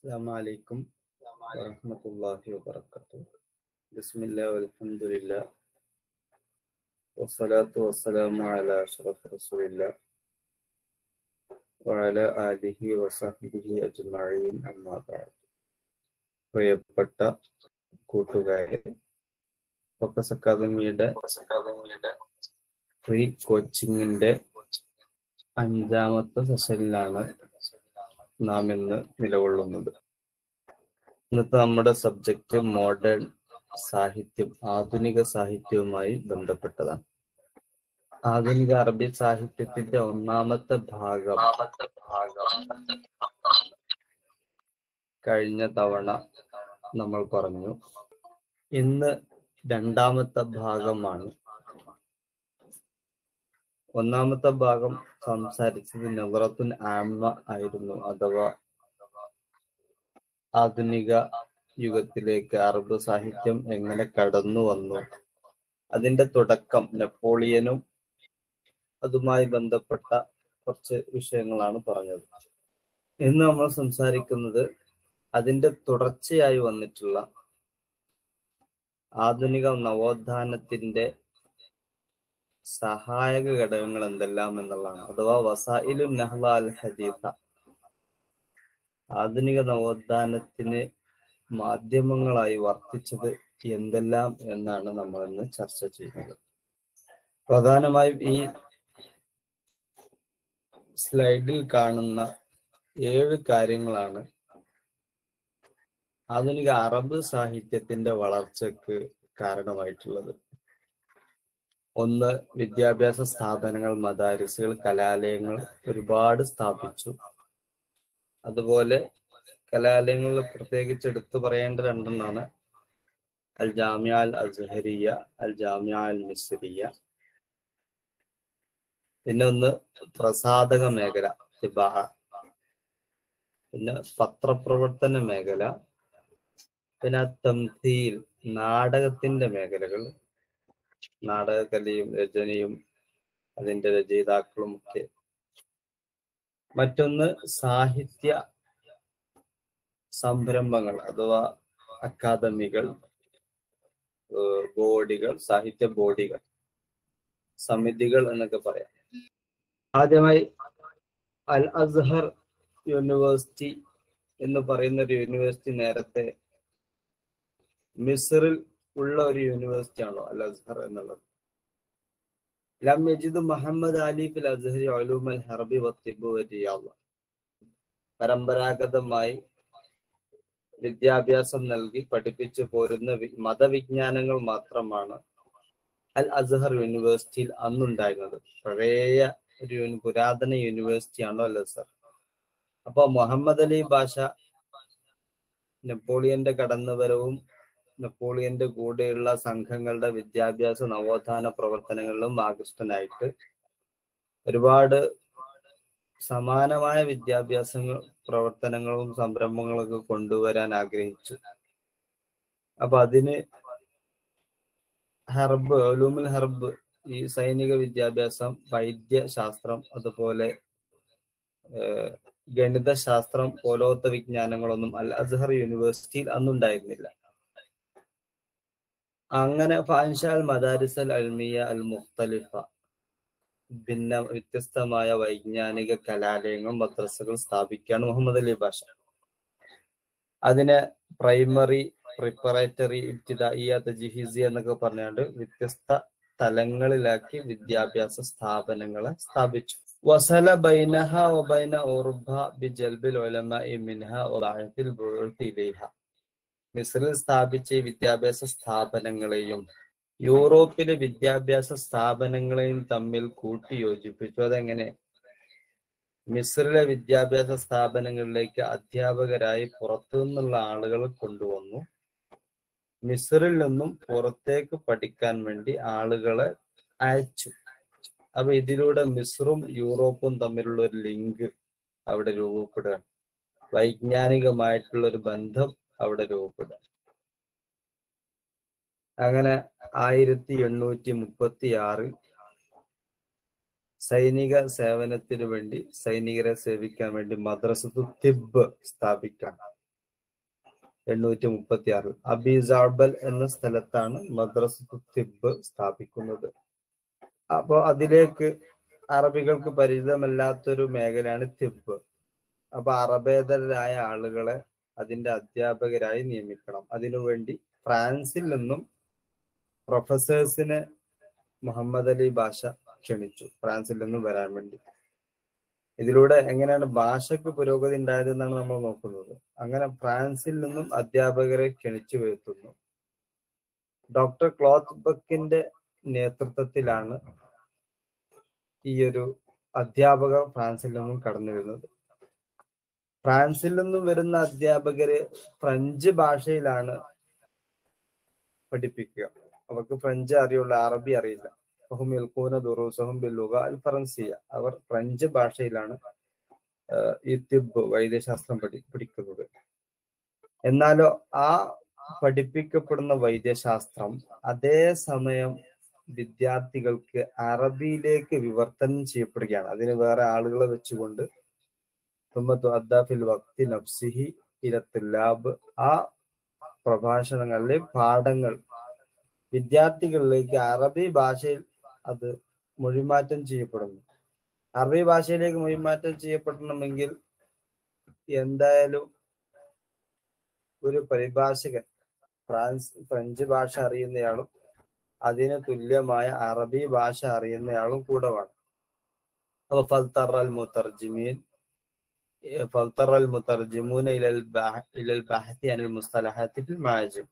السلام عليكم ورحمة الله وبركاته بسم الله والحمد لله والصلاة والسلام على أشرف رسول الله وعلى آله وصحبه أجمعين أما بعد പ്രിയപ്പെട്ട കൂട്ടുകാരെ ഫോക്കസ് അക്കാദമിയുടെ ഫ്രീ കോച്ചിങ്ങിന്റെ അഞ്ചാമത്തെ സെഷനിലാണ് നാം ഇന്ന് നിലകൊള്ളുന്നത് ഇന്നത്തെ നമ്മുടെ സബ്ജക്റ്റ് മോഡേൺ സാഹിത്യം ആധുനിക സാഹിത്യവുമായി ബന്ധപ്പെട്ടതാണ് ആധുനിക അറബി സാഹിത്യത്തിന്റെ ഒന്നാമത്തെ ഭാഗം കഴിഞ്ഞ തവണ നമ്മൾ പറഞ്ഞു ഇന്ന് രണ്ടാമത്തെ ഭാഗമാണ് ഒന്നാമത്തെ ഭാഗം സംസാരിച്ചത് നവറത്തുൻ ആമ ആയിരുന്നു അഥവാ ആധുനിക യുഗത്തിലേക്ക് അറബ് സാഹിത്യം എങ്ങനെ കടന്നു വന്നു അതിന്റെ തുടക്കം നെപ്പോളിയനും അതുമായി ബന്ധപ്പെട്ട കുറച്ച് വിഷയങ്ങളാണ് പറഞ്ഞത് ഇന്ന് നമ്മൾ സംസാരിക്കുന്നത് അതിന്റെ തുടർച്ചയായി വന്നിട്ടുള്ള ആധുനിക നവോത്ഥാനത്തിന്റെ സഹായക ഘടകങ്ങൾ എന്തെല്ലാം എന്നുള്ളതാണ് അഥവാ വസായിലു നഹ്ല അൽ ഹദീഫ ആധുനിക നവോത്ഥാനത്തിന് മാധ്യമങ്ങളായി വർത്തിച്ചത് എന്തെല്ലാം എന്നാണ് നമ്മൾ ഇന്ന് ചർച്ച ചെയ്യുന്നത് പ്രധാനമായും ഈ സ്ലൈഡിൽ കാണുന്ന ഏഴ് കാര്യങ്ങളാണ് ആധുനിക അറബ് സാഹിത്യത്തിന്റെ വളർച്ചയ്ക്ക് കാരണമായിട്ടുള്ളത് ഒന്ന് വിദ്യാഭ്യാസ സ്ഥാപനങ്ങൾ മദാരിസുകൾ കലാലയങ്ങൾ ഒരുപാട് സ്ഥാപിച്ചു അതുപോലെ കലാലയങ്ങൾ പ്രത്യേകിച്ച് എടുത്തു പറയേണ്ട രണ്ടെണ്ണമാണ് അൽ ജാമ്യ അൽ അസ്ഹരിയ അൽ ജാമ്യ അൽ മിസ്രിയ പിന്നെ ഒന്ന് പ്രസാധക മേഖല തിബാഹ പിന്നെ പത്രപ്രവർത്തന മേഖല പിന്നെ തംതീൽ നാടകത്തിന്റെ മേഖലകൾ നാടകകലയും രചനയും അതിന്റെ രചയിതാക്കളും ഒക്കെ മറ്റൊന്ന് സാഹിത്യ സംരംഭങ്ങൾ അഥവാ അക്കാദമികൾ ബോഡികൾ സാഹിത്യ ബോഡികൾ സമിതികൾ എന്നൊക്കെ പറയാം ആദ്യമായി അൽ അസ്ഹർ യൂണിവേഴ്സിറ്റി എന്ന് പറയുന്ന ഒരു യൂണിവേഴ്സിറ്റി നേരത്തെ മിസറിൽ ഉള്ള ഒരു യൂണിവേഴ്സിറ്റി ആണോ അൽ അസ്ഹർ എന്നുള്ളത് ലം യജിദ് മുഹമ്മദ് അലി ഫിൽ അസ്ഹരി ഉലൂം അൽ ഹർബി വത്തിബ് വരിയാള പരമ്പരാഗതമായി വിദ്യാഭ്യാസം നൽകി പഠിപ്പിച്ചു പോരുന്ന മതവിജ്ഞാനങ്ങൾ മാത്രമാണ് അൽ അസ്ഹർ യൂണിവേഴ്സിറ്റിയിൽ അന്നുണ്ടായിരുന്നത് പഴയ ഒരു പുരാതന യൂണിവേഴ്സിറ്റി ആണോ അൽ അസ്ഹർ അപ്പൊ മുഹമ്മദ് അലി ഭാഷ നെപ്പോളിയന്റെ കടന്നുവരവും നെപ്പോളിയന്റെ കൂടെയുള്ള സംഘങ്ങളുടെ വിദ്യാഭ്യാസ നവോത്ഥാന പ്രവർത്തനങ്ങളിലും ആകൃഷ്ടനായിട്ട് ഒരുപാട് സമാനമായ വിദ്യാഭ്യാസ പ്രവർത്തനങ്ങളും സംരംഭങ്ങളൊക്കെ കൊണ്ടുവരാൻ ആഗ്രഹിച്ചു അപ്പൊ അതിന് ഹർബ് ഒലൂമുൽ ഹർബ് ഈ സൈനിക വിദ്യാഭ്യാസം വൈദ്യശാസ്ത്രം അതുപോലെ ഗണിതശാസ്ത്രം പോലോത്ത വിജ്ഞാനങ്ങളൊന്നും അൽ അസ്ഹർ യൂണിവേഴ്സിറ്റിയിൽ അന്നുണ്ടായിരുന്നില്ല അങ്ങനെ ഫാൻഷാൽ മദാരിസ് അൽ അൽമിയ അൽ മുഖ്തലിഫ ഭിന്ന വ്യത്യസ്തമായ വൈജ്ഞാനിക കലാലയങ്ങൾ മദ്രസകൾ സ്ഥാപിക്കുകയാണ് മുഹമ്മദ് അലി ബാഷ അതിനെ പ്രൈമറി പ്രിപ്പറേറ്ററി ഇബ്തിദായിയ തജിഹിസിയ എന്നൊക്കെ പറഞ്ഞുകൊണ്ട് വ്യത്യസ്ത തലങ്ങളിലാക്കി വിദ്യാഭ്യാസ സ്ഥാപനങ്ങളെ സ്ഥാപിച്ചു വസല ബൈനഹ വബൈന ഉർബ ബിജൽബിൽ ഉലമഇ മിൻഹ വബഅത്തിൽ ബുഉത്തി ഇലൈഹ മിസ്രിൽ സ്ഥാപിച്ച ഈ വിദ്യാഭ്യാസ സ്ഥാപനങ്ങളെയും യൂറോപ്പിലെ വിദ്യാഭ്യാസ സ്ഥാപനങ്ങളെയും തമ്മിൽ കൂട്ടിയോജിപ്പിച്ചു അതെങ്ങനെ മിസ്രിലെ വിദ്യാഭ്യാസ സ്ഥാപനങ്ങളിലേക്ക് അധ്യാപകരായി പുറത്തു നിന്നുള്ള ആളുകൾ കൊണ്ടുവന്നു മിസ്രിൽ നിന്നും പുറത്തേക്ക് പഠിക്കാൻ വേണ്ടി ആളുകളെ അയച്ചു അപ്പൊ ഇതിലൂടെ മിസ്റും യൂറോപ്പും തമ്മിലുള്ള ഒരു ലിങ്ക് അവിടെ രൂപപ്പെടുകയാണ് വൈജ്ഞാനികമായിട്ടുള്ള ഒരു ബന്ധം അവിടെ രൂപപ്പെടുക അങ്ങനെ ആയിരത്തി എണ്ണൂറ്റി മുപ്പത്തി ആറിൽ സൈനിക സേവനത്തിന് വേണ്ടി സൈനികരെ സേവിക്കാൻ വേണ്ടി മദ്രസത്തു തിബ് സ്ഥാപിക്കാൻ എണ്ണൂറ്റി മുപ്പത്തി ആറിൽ അബിസാബൽ എന്ന സ്ഥലത്താണ് മദ്രസ തിബ് സ്ഥാപിക്കുന്നത് അപ്പോ അതിലേക്ക് അറബികൾക്ക് പരിചിതമല്ലാത്തൊരു മേഖലയാണ് തിബ് അപ്പൊ അറബേതരായ ആളുകളെ അതിന്റെ അധ്യാപകരായി നിയമിക്കണം അതിനുവേണ്ടി ഫ്രാൻസിൽ നിന്നും പ്രൊഫസേഴ്സിനെ മുഹമ്മദ് അലി ഭാഷ ക്ഷണിച്ചു ഫ്രാൻസിൽ നിന്നും വരാൻ വേണ്ടി ഇതിലൂടെ എങ്ങനെയാണ് ഭാഷയ്ക്ക് പുരോഗതി ഉണ്ടായതെന്നാണ് നമ്മൾ നോക്കുന്നത് അങ്ങനെ ഫ്രാൻസിൽ നിന്നും അധ്യാപകരെ ക്ഷണിച്ചു വരുത്തുന്നു ഡോക്ടർ ക്ലോത്ത് ബക്കിന്റെ നേതൃത്വത്തിലാണ് ഈ ഒരു അധ്യാപകർ ഫ്രാൻസിൽ നിന്നും കടന്നു വരുന്നത് ഫ്രാൻസിൽ നിന്നും വരുന്ന അധ്യാപകര് ഫ്രഞ്ച് ഭാഷയിലാണ് പഠിപ്പിക്കുക അവർക്ക് ഫ്രഞ്ച് അറിയുള്ളൂ അറബി അറിയില്ല ഫഹും യൽഖൂന ദുറൂസഹും ബില്ലുഗ അൽ ഫറൻസിയ അവർ ഫ്രഞ്ച് ഭാഷയിലാണ് ആഹ് ഈ തിബ് വൈദ്യശാസ്ത്രം പഠി പഠിക്കുന്നത് എന്നാലോ ആ പഠിപ്പിക്കപ്പെടുന്ന വൈദ്യശാസ്ത്രം അതേ സമയം വിദ്യാർത്ഥികൾക്ക് അറബിയിലേക്ക് വിവർത്തനം ചെയ്യപ്പെടുകയാണ് അതിന് വേറെ ആളുകളെ വെച്ചുകൊണ്ട് തുമ്മത്തു അദ്ദാഫിൽ വക്തി നഫ്സിഹി ഇരത്തുല്ലാബ് ആ പ്രഭാഷണങ്ങളിലെ പാഠങ്ങൾ വിദ്യാർത്ഥികളിലേക്ക് അറബി ഭാഷയിൽ അത് മൊഴിമാറ്റം ചെയ്യപ്പെടുന്നു അറബി ഭാഷയിലേക്ക് മൊഴിമാറ്റം ചെയ്യപ്പെടണമെങ്കിൽ എന്തായാലും ഒരു പരിഭാഷകൻ ഫ്രാൻസ് ഫ്രഞ്ച് ഭാഷ അറിയുന്നയാളും അതിന് തുല്യമായ അറബി ഭാഷ അറിയുന്നയാളും കൂടെ വേണം അപ്പൊ ഫൽത്തർ അൽ മുത്തർജിമീൻ فاضطر المترجمون الى البحث الى البحث عن المصطلحات في المعاجم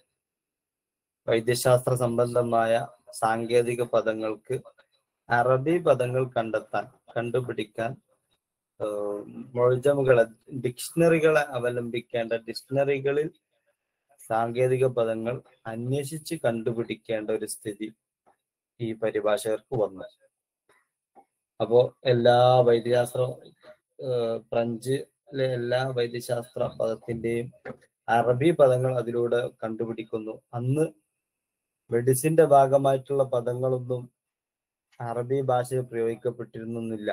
വൈദ്യശാസ്ത്ര സംബന്ധമായ സാങ്കേതിക പദങ്ങൾക്ക് അറബി പദങ്ങൾ കണ്ടെത്താൻ കണ്ടുപിടിക്കാൻ മൊഴജമുകളെ ഡിക്ഷണറികളെ അവലംബിക്കേണ്ട ഡിക്ഷണറികളിൽ സാങ്കേതിക പദങ്ങൾ അന്വേഷിച്ച് കണ്ടുപിടിക്കേണ്ട ഒരു സ്ഥിതി ഈ പരിഭാഷകർക്ക് വന്നു അപ്പോ എല്ലാ വൈദ്യശാസ്ത്ര ഏഹ് ഫ്രഞ്ചിലെ എല്ലാ വൈദ്യശാസ്ത്ര പദത്തിന്റെയും അറബി പദങ്ങൾ അതിലൂടെ കണ്ടുപിടിക്കുന്നു അന്ന് മെഡിസിന്റെ ഭാഗമായിട്ടുള്ള പദങ്ങളൊന്നും അറബി ഭാഷയിൽ പ്രയോഗിക്കപ്പെട്ടിരുന്നില്ല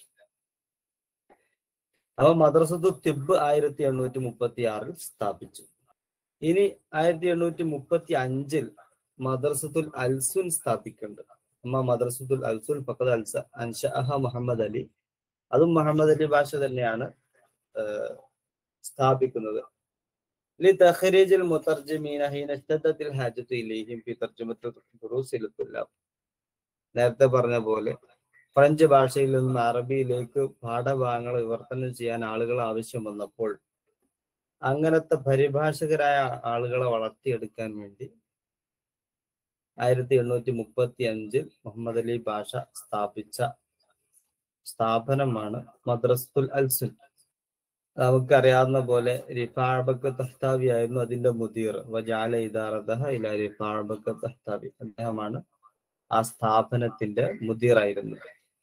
അവ മദ്രസത്തു തിബ് ആയിരത്തി എണ്ണൂറ്റി മുപ്പത്തി ആറിൽ സ്ഥാപിച്ചു ഇനി ആയിരത്തി എണ്ണൂറ്റി മുപ്പത്തി അഞ്ചിൽ മദ്രസത്തുൽ അൽസുൻ സ്ഥാപിക്കുന്നുണ്ട് അമ്മ മദ്രസത്തുൽ അൽസുൻ ഫഖദ് അൽസ അൻഷഅഹ മുഹമ്മദ് അലി അതും മുഹമ്മദ് അലി ഭാഷ തന്നെയാണ് ഏഹ്, സ്ഥാപിക്കുന്നത് لتخريج المترجمين حين اشتدت الحاجة إليهم في ترجمة الدروس للطلاب നേരത്തെ പറഞ്ഞ പോലെ ഫ്രഞ്ച് ഭാഷയിൽ നിന്ന് അറബിയിലേക്ക് പാഠഭാഗങ്ങൾ വിവർത്തനം ചെയ്യാൻ ആളുകൾ ആവശ്യം വന്നപ്പോൾ അങ്ങനത്തെ പരിഭാഷകരായ ആളുകളെ വളർത്തിയെടുക്കാൻ വേണ്ടി ആയിരത്തി എണ്ണൂറ്റി മുപ്പത്തി അഞ്ചിൽ മുഹമ്മദ് അലി ഭാഷ സ്ഥാപിച്ച സ്ഥാപനമാണ് മദ്രസ്തുൽ അൽസുൻ നമുക്കറിയാവുന്ന പോലെ റിഫാബക്ക് തഹ്താവി ആയിരുന്നു അതിന്റെ മുദീർ വജാല ഇദാറദഹ ഇല റിഫാബക്ക് തഹ്താവി അദ്ദേഹമാണ് ആ സ്ഥാപനത്തിന്റെ മുദീറായിരുന്നു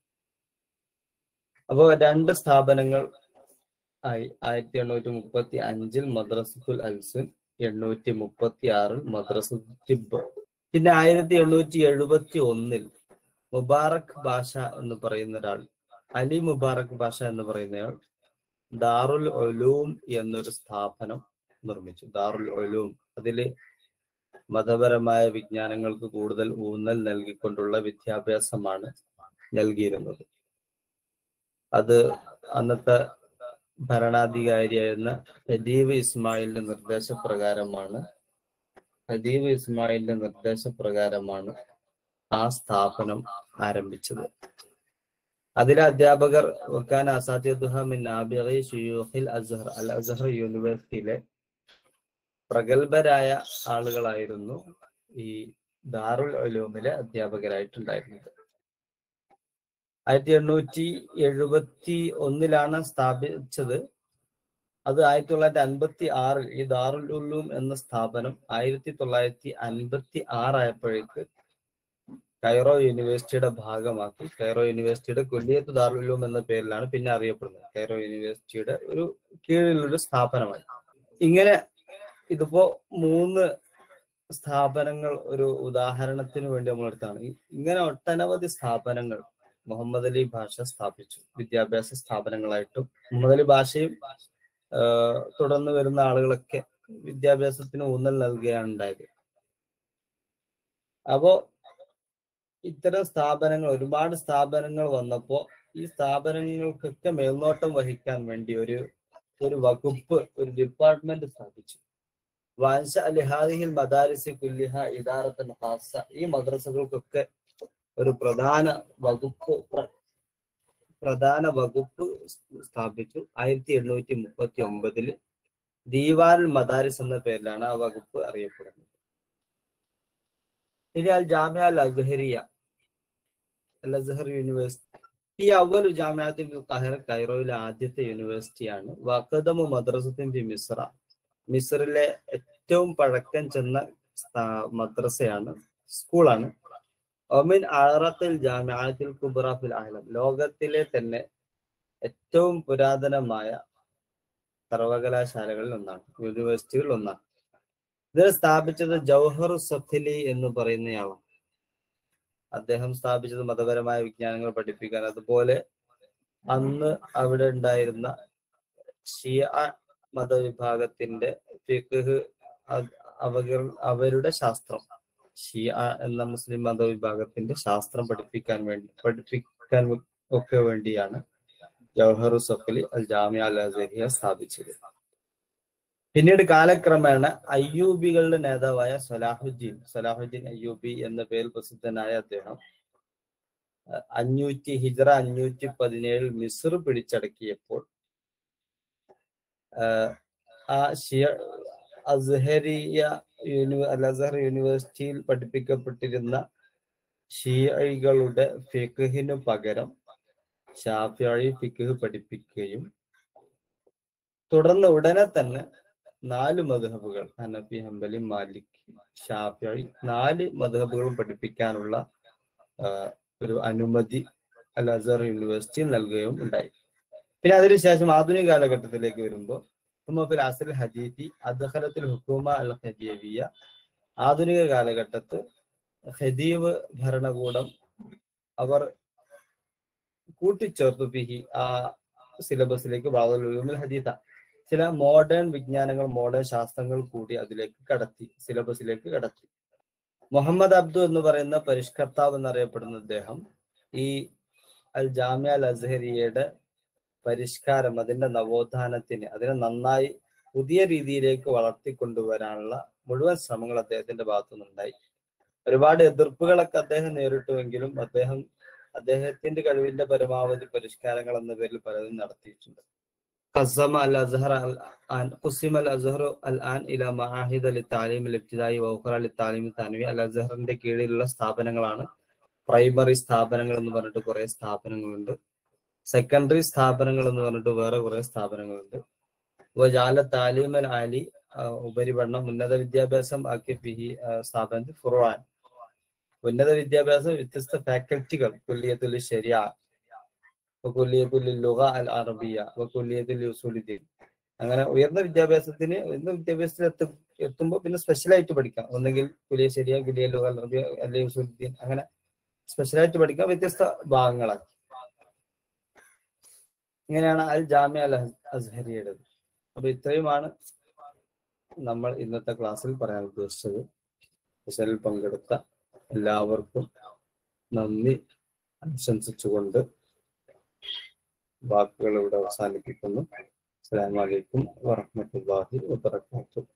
അപ്പോ രണ്ട് സ്ഥാപനങ്ങൾ ആയി ആയിരത്തി എണ്ണൂറ്റി മുപ്പത്തി അഞ്ചിൽ മദ്രസത്തുൽ അൽസുൻ എണ്ണൂറ്റി മുപ്പത്തി ആറിൽ മദ്രസ തിബ് പിന്നെ ആയിരത്തി എണ്ണൂറ്റി എഴുപത്തി ഒന്നിൽ മുബാറക് ഭാഷ എന്ന് പറയുന്ന ഒരാൾ അലി മുബാറക് ഭാഷ എന്ന് പറയുന്നയാൾ ദാറുൽ ഒലൂം എന്നൊരു സ്ഥാപനം നിർമ്മിച്ചു ദാറുൽ ഒലൂം അതില് മതപരമായ വിജ്ഞാനങ്ങൾക്ക് കൂടുതൽ ഊന്നൽ നൽകിക്കൊണ്ടുള്ള വിദ്യാഭ്യാസമാണ് നൽകിയിരുന്നത് അത് അന്നത്തെ ഭരണാധികാരിയായിരുന്ന ഹദീബ് ഇസ്മായിലിന്റെ നിർദ്ദേശപ്രകാരമാണ് ഹദീബ് ഇസ്മായിലിന്റെ നിർദ്ദേശപ്രകാരമാണ് ആ സ്ഥാപനം ആരംഭിച്ചത് അതിലെ അധ്യാപകർ വക്കാൻ അസാദ്യദുഹ മിൻ ആബിഗി ഷുയൂഖിൽ അസ്ഹർ അൽ അസ്ഹർ യൂണിവേഴ്സിറ്റിയിലെ പ്രഗത്ഭരായ ആളുകളായിരുന്നു ഈ ദാറുൽ ഉലൂമിലെ അധ്യാപകരായിട്ടുണ്ടായിരുന്നത് ആയിരത്തി എണ്ണൂറ്റി എഴുപത്തി ഒന്നിലാണ് സ്ഥാപിച്ചത് അത് ആയിരത്തി തൊള്ളായിരത്തി അൻപത്തി ആറിൽ ഈ ദാറുൽ ഉലൂം എന്ന സ്ഥാപനം ആയിരത്തി തൊള്ളായിരത്തി അൻപത്തി ആറായപ്പോഴേക്ക് കൈറോ യൂണിവേഴ്സിറ്റിയുടെ ഭാഗമാക്കി കൈറോ യൂണിവേഴ്സിറ്റിയുടെ കുല്ലിയത്ത് ദാറുൽ ഉലൂം എന്ന പേരിലാണ് പിന്നെ അറിയപ്പെടുന്നത് കൈറോ യൂണിവേഴ്സിറ്റിയുടെ ഒരു കീഴിലൊരു സ്ഥാപനമായി ഇങ്ങനെ ഇതിപ്പോ മൂന്ന് സ്ഥാപനങ്ങൾ ഒരു ഉദാഹരണത്തിന് വേണ്ടി നമ്മൾ എടുത്താണ് ഇ- ഇങ്ങനെ ഒട്ടനവധി സ്ഥാപനങ്ങൾ മുഹമ്മദ് അലി ഭാഷ സ്ഥാപിച്ചു വിദ്യാഭ്യാസ സ്ഥാപനങ്ങളായിട്ടും മുഹമ്മദ് അലി ഭാഷയും ആഹ് തുടർന്ന് വരുന്ന ആളുകളൊക്കെ വിദ്യാഭ്യാസത്തിന് ഊന്നൽ നൽകുകയാണ് ഉണ്ടായത് അപ്പോ ഇത്തരം സ്ഥാപനങ്ങൾ ഒരുപാട് സ്ഥാപനങ്ങൾ വന്നപ്പോ ഈ സ്ഥാപനങ്ങൾക്കൊക്കെ മേൽനോട്ടം വഹിക്കാൻ വേണ്ടി ഒരു ഒരു വകുപ്പ് ഒരു ഡിപ്പാർട്ട്മെന്റ് സ്ഥാപിച്ചു വാൻഷ അലിഹാദിഹിൽ മദാരിസി കുല്ലിഹ ഇദാറത്തൻ ഖാസ ഈ മദ്രസകൾക്കൊക്കെ ഒരു പ്രധാന വകുപ്പ് പ്ര- പ്രധാന വകുപ്പ് സ്ഥാപിച്ചു ആയിരത്തി എണ്ണൂറ്റി മുപ്പത്തി ഒമ്പതില് ദീവാൻ മദാരിസ് എന്ന പേരിലാണ് ആ വകുപ്പ് അറിയപ്പെടുന്നത് ഇനി അൽ ജാമ്യ അൽ അസ്ഹരിയ അൽ അസ്ഹർ യൂണിവേഴ്സിറ്റി ഈ അവൽ ജാമ്യാത്തിൽ കഹർ കൈറോയിലെ ആദ്യത്തെ യൂണിവേഴ്സിറ്റിയാണ് വഖദമു മദ്രസത്തിൻ ബി മിസ്ര മിസ്റിലെ ഏറ്റവും പഴക്കം ചെന്ന സ്ഥാ- മദ്രസയാണ് സ്കൂളാണ് ഒമിൻ അറത്തിൽ ജാമ്യാത്തിൽ കുബ്ര ഫിൽ ആലം ലോകത്തിലെ തന്നെ ഏറ്റവും പുരാതനമായ സർവകലാശാലകളിൽ ഒന്നാണ് യൂണിവേഴ്സിറ്റികളിൽ ഒന്നാണ് ഇത് സ്ഥാപിച്ചത് ജൗഹർ സഫിലി എന്ന് പറയുന്നയാളാണ് അദ്ദേഹം സ്ഥാപിച്ചത് മതപരമായ വിജ്ഞാനങ്ങൾ പഠിപ്പിക്കാൻ അതുപോലെ അന്ന് അവിടെ ഉണ്ടായിരുന്ന ഷിയ മതവിഭാഗത്തിന്റെ ഫിഖ് അത് അവർ അവരുടെ ശാസ്ത്രം ഷിയ എന്ന മുസ്ലിം മതവിഭാഗത്തിന്റെ ശാസ്ത്രം പഠിപ്പിക്കാൻ വേണ്ടി പഠിപ്പിക്കാൻ ഒക്കെ വേണ്ടിയാണ് ജവഹർ സഫലി അൽ ജാമിയ അൽ അസഹിയ സ്ഥാപിച്ചത് പിന്നീട് കാലക്രമേണ അയ്യൂബികളുടെ നേതാവായ സലാഹുദ്ദീൻ സലാഹുദ്ദീൻ അയ്യൂബി എന്ന പേരിൽ പ്രസിദ്ധനായ അദ്ദേഹം അഹ് അഞ്ഞൂറ്റി ഹിജറ അഞ്ഞൂറ്റി പതിനേഴിൽ മിസ്ർ പിടിച്ചടക്കിയപ്പോൾ ആഹ് ആ ഷിയ അസ്ഹരിയ യൂണി അൽ അസഹർ യൂണിവേഴ്സിറ്റിയിൽ പഠിപ്പിക്കപ്പെട്ടിരുന്ന ഷിയകളുടെ ഫിഖിനു പകരം ഷാഫിയായി ഫിഖ് പഠിപ്പിക്കുകയും തുടർന്ന് ഉടനെ തന്നെ നാല് മധുഹബുകൾ ഹനഫി ഹംബലി മാലിക് ഷാഫിയായി നാല് മധുഹബുകളും പഠിപ്പിക്കാനുള്ള ആഹ്, ഒരു അനുമതി അൽ അസഹർ യൂണിവേഴ്സിറ്റി നൽകുകയും ഉണ്ടായി പിന്നെ അതിനുശേഷം ആധുനിക കാലഘട്ടത്തിലേക്ക് വരുമ്പോൾ ഉമ്മഫിൽ അസൽ ഹദീദി അദ്ഹലത്തിൽ ഹുക്കൂമ അൽ ഹദീവിയ ആധുനിക കാലഘട്ടത്ത് ഹദീവ് ഭരണകൂടം അവർ കൂട്ടിച്ചേർത്തു ഫിഹി ആ സിലബസിലേക്ക് ബാദുൽ ഹദീത ചില മോഡേൺ വിജ്ഞാനങ്ങൾ മോഡേൺ ശാസ്ത്രങ്ങൾ കൂടി അതിലേക്ക് കടത്തി സിലബസിലേക്ക് കടത്തി മുഹമ്മദ് അബ്ദു എന്ന് പറയുന്ന പരിഷ്കർത്താവ് എന്നറിയപ്പെടുന്ന അദ്ദേഹം ഈ അൽ ജാമ്യ അൽ അസ്ഹരിയയുടെ പരിഷ്കാരം അതിന്റെ നവോത്ഥാനത്തിന് അതിനെ നന്നായി പുതിയ രീതിയിലേക്ക് വളർത്തിക്കൊണ്ടുവരാനുള്ള മുഴുവൻ ശ്രമങ്ങൾ അദ്ദേഹത്തിന്റെ ഭാഗത്തു നിന്നുണ്ടായി ഒരുപാട് എതിർപ്പുകളൊക്കെ അദ്ദേഹം നേരിട്ടുവെങ്കിലും അദ്ദേഹം അദ്ദേഹത്തിന്റെ കഴിവിന്റെ പരമാവധി പരിഷ്കാരങ്ങൾ എന്ന പേരിൽ പലതും നടത്തിയിട്ടുണ്ട് قسم الازهر الان قسم الازهر الان الى معاهد للتعليم الابتدائي واخرى للتعليم الثانوي അൽ അസ്ഹറിന്റെ കീഴിലുള്ള സ്ഥാപനങ്ങളാണ് പ്രൈമറി സ്ഥാപനങ്ങൾ എന്ന് പറഞ്ഞിട്ട് കുറെ സ്ഥാപനങ്ങളുണ്ട് സെക്കൻഡറി സ്ഥാപനങ്ങൾ എന്ന് പറഞ്ഞിട്ട് വേറെ കുറെ സ്ഥാപനങ്ങളുണ്ട് ജാല താലീമൽ ആലി ആ, ഉപരിപഠനം ഉന്നത വിദ്യാഭ്യാസം ആക്കി ഫിഹി ആ, സ്ഥാപനത്തിൽ ഫുർവാൻ ഉന്നത വിദ്യാഭ്യാസം വ്യത്യസ്ത ഫാക്കൽറ്റികൾ കുല്ലിയത്തുൽ ശരിയ കുല്ലിയത്തുൽ ലുഗ അൽ അറബിയ കുല്ലിയത്തുൽ ഉസൂലുദ്ദീൻ അങ്ങനെ ഉയർന്ന വിദ്യാഭ്യാസത്തിന് ഉയർന്ന വിദ്യാഭ്യാസത്തിൽ എത്തും എത്തുമ്പോൾ പിന്നെ സ്പെഷ്യലായിട്ട് പഠിക്കാം ഒന്നെങ്കിൽ കുലിയ ശരിയ കുലിയ ലുഗ അൽ അറബിയ അല്ലെങ്കിൽ ഉസൂലുദ്ദീൻ അങ്ങനെ സ്പെഷ്യലായിട്ട് പഠിക്കാം വ്യത്യസ്ത ഭാഗങ്ങളാണ് ഇങ്ങനെയാണ് അൽ ജാമ്യ അൽ അസ്ഹരിയുടേത് അപ്പൊ ഇത്രയുമാണ് നമ്മൾ ഇന്നത്തെ ക്ലാസ്സിൽ പറയാൻ ഉദ്ദേശിച്ചത് സെഷനിൽ പങ്കെടുത്ത എല്ലാവർക്കും നന്ദി ആശംസിച്ചുകൊണ്ട് വാക്കുകൾ ഇവിടെ അവസാനിപ്പിക്കുന്നു അസ്സലാമു അലൈക്കും വറഹ്മത്തുള്ളാഹി വബറകാതുഹു